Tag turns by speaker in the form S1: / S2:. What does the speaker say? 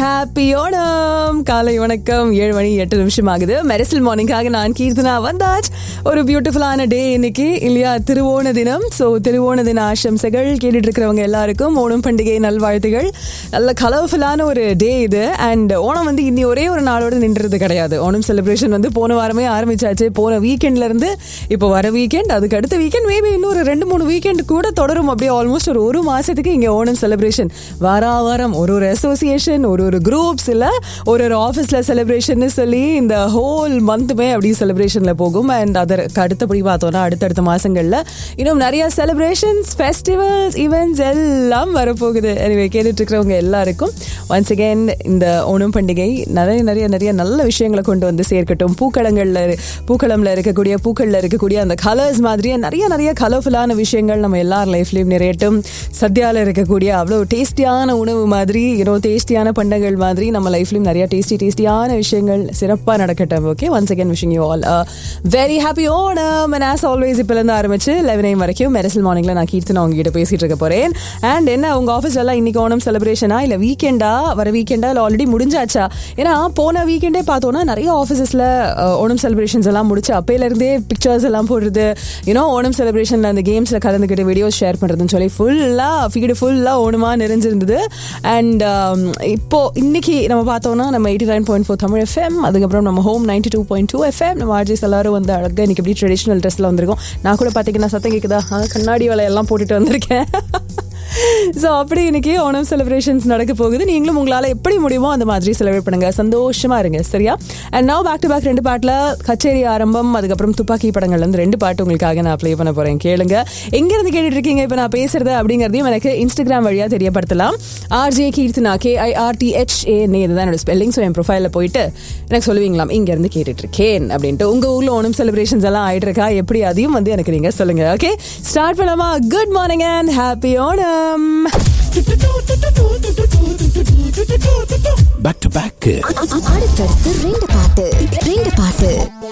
S1: happy Onam காலை வணக்கம் ஏழு மணி எட்டு நிமிஷம் ஆகுது மெரிசல் மார்னிங்காக நான் கீர்த்தனா வந்தாச் ஒரு பியூட்டிஃபுல்லான டே இன்னைக்கு இல்லையா திருவோண தினம் ஸோ திருவோண தின ஆசம்சைகள் கேட்டுட்டு இருக்கிறவங்க எல்லாருக்கும் ஓணம் பண்டிகை நல்வாழ்த்துகள் நல்ல கலர்ஃபுல்லான ஒரு டே இது அண்ட் ஓணம் வந்து இன்னி ஒரே ஒரு நாளோட நின்றது கிடையாது ஓணம் செலிப்ரேஷன் வந்து போன வாரமே ஆரம்பிச்சாச்சு போன வீக்கெண்ட்ல இருந்து இப்போ வர வீக்கெண்ட் அதுக்கு அடுத்த வீக்கெண்ட் மேபி இன்னொரு ரெண்டு மூணு வீக்கெண்ட் கூட தொடரும் அப்படியே ஆல்மோஸ்ட் ஒரு ஒரு மாசத்துக்கு இங்க ஓணம் செலிப்ரேஷன் வாரா வாரம் ஒரு ஒரு அசோசியேஷன் ஒரு ஒரு குரூப்ஸ் இல்ல ஒரு ஒரு ஆஃபீஸ்ல செலிப்ரேஷன் சொல்லி இந்த ஹோல் மந்த்துமே அப்படி செலிப்ரேஷன்ல போகும் அண்ட் அதற்கு அடுத்தபடி பார்த்தோம்னா அடுத்தடுத்த மாசங்கள்ல இன்னும் நிறைய செலிப்ரேஷன்ஸ் ஃபெஸ்டிவல்ஸ் ஈவெண்ட்ஸ் எல்லாம் வரப்போகுது எனவே கேட்டுட்டு இருக்கிறவங்க எல்லாருக்கும் ஒன்ஸ் அகேன் இந்த ஓணம் பண்டிகை நிறைய நிறைய நிறைய நல்ல விஷயங்களை கொண்டு வந்து சேர்க்கட்டும் பூக்களங்கள்ல இரு- பூக்களம்ல இருக்கக்கூடிய பூக்கள்ல இருக்கக்கூடிய அந்த கலர்ஸ் மாதிரியே நிறைய நிறைய கலர்ஃபுல்லான விஷயங்கள் நம்ம எல்லார் லைஃப்லயும் நிறையட்டும் சத்யால இருக்கக்கூடிய அவ்வளோ டேஸ்டியான உணவு மாதிரி யூனோ டேஸ்டியான பண்டங்கள் மாதிரி நம்ம லைஃப்லயும் நிறைய டேஸ்டி டேஸ்டியான விஷயங்கள் சிறப்பாக நடக்கட்டும் okay once again wishing you all very happy Onam and as always இப்போலேருந்து ஆரம்பிச்சு லெவன் ஐம் வரைக்கும் மெரசல் மார்னிங்ல நான் கீர்த்தனா உங்ககிட்ட பேசிட்டு இருக்க போறேன் அண்ட் என்ன உங்க ஆஃபீஸ்ல எல்லாம் இன்னைக்கு ஓணம் செலிப்ரேஷனா இல்ல வீக்கெண்டா வர வீக்கெண்டா இல்ல ஆல்ரெடி முடிஞ்சாச்சா ஏன்னா போன வீக்கெண்டே பார்த்தோம்னா நிறைய ஆஃபீஸஸ்ல ஓணம் செலிப்ரேஷன்ஸ் எல்லாம் முடிச்சு அப்பையில இருந்தே பிக்சர்ஸ் எல்லாம் போடுறது யூனோ ஓணம் செலிப்ரேஷன்ல அந்த கேம்ஸ்ல கலந்துக்கிட்டு வீடியோஸ் ஷேர் பண்றதுன்னு சொல்லி ஃபுல்லா ஃபீடு ஃபுல்லா ஓணமா நிறைஞ்சிருந்தது அண்ட் இப்போ இன்னைக்கு நம்ம பார்த்தோம்னா நம்ம eighty nine point four Tamil FM அதுக்கப்புறம் நம்ம home ninety two point two FM நம்ம ஆர்ஜிஸ் எல்லாரும் வந்து அழகா இன்னைக்கு எப்படி ட்ரெடிஷனல் ட்ரெஸ்ல வந்திருக்கோம் நான் கூட பார்த்தீங்கன்னா சத்தம் கேட்குதா ஆ, கண்ணாடி வலையெல்லாம் போட்டுட்டு வந்திருக்கேன் ஸோ அப்படி இன்னைக்கு ஓணம் செலிப்ரேஷன்ஸ் நடக்க போகுது நீங்களும் உங்களால் எப்படி முடியுமோ அந்த மாதிரி செலிப்ரேட் பண்ணுங்க சந்தோஷமா இருங்க சரியா and now back to back ரெண்டு பாட்டில் கச்சேரி ஆரம்பம் அதுக்கப்புறம் துப்பாக்கி படங்கள்ல இருந்து ரெண்டு பாட்டு உங்களுக்காக நான் ப்ளே பண்ண போறேன் கேளுங்க எங்க இருந்து கேட்டுட்டு இருக்கீங்க இப்போ நான் பேசுறது அப்படிங்கிறதையும் எனக்கு இன்ஸ்டாகிராம் வழியா தெரியப்படுத்தலாம் RJ Keerthana K I R T H A இதுதான் என்னோட ஸ்பெல்லிங் ஸோ என் ப்ரொஃபைலில் போயிட்டு எனக்கு சொல்லுவீங்களாம் இங்க இருந்து கேட்டுட்டு இருக்கேன் அப்படின்ட்டு உங்க ஊர்ல ஓணம் செலிப்ரேஷன்ஸ் எல்லாம் ஆயிட்டு இருக்கா எப்படி அதையும் வந்து எனக்கு நீங்க சொல்லுங்க ஓகே ஸ்டார்ட் பண்ணலாமா good morning and happy Onam
S2: back to back
S3: அடுத்தடுத்து ரெண்டு பாட்டு ரெண்டு பாட்டு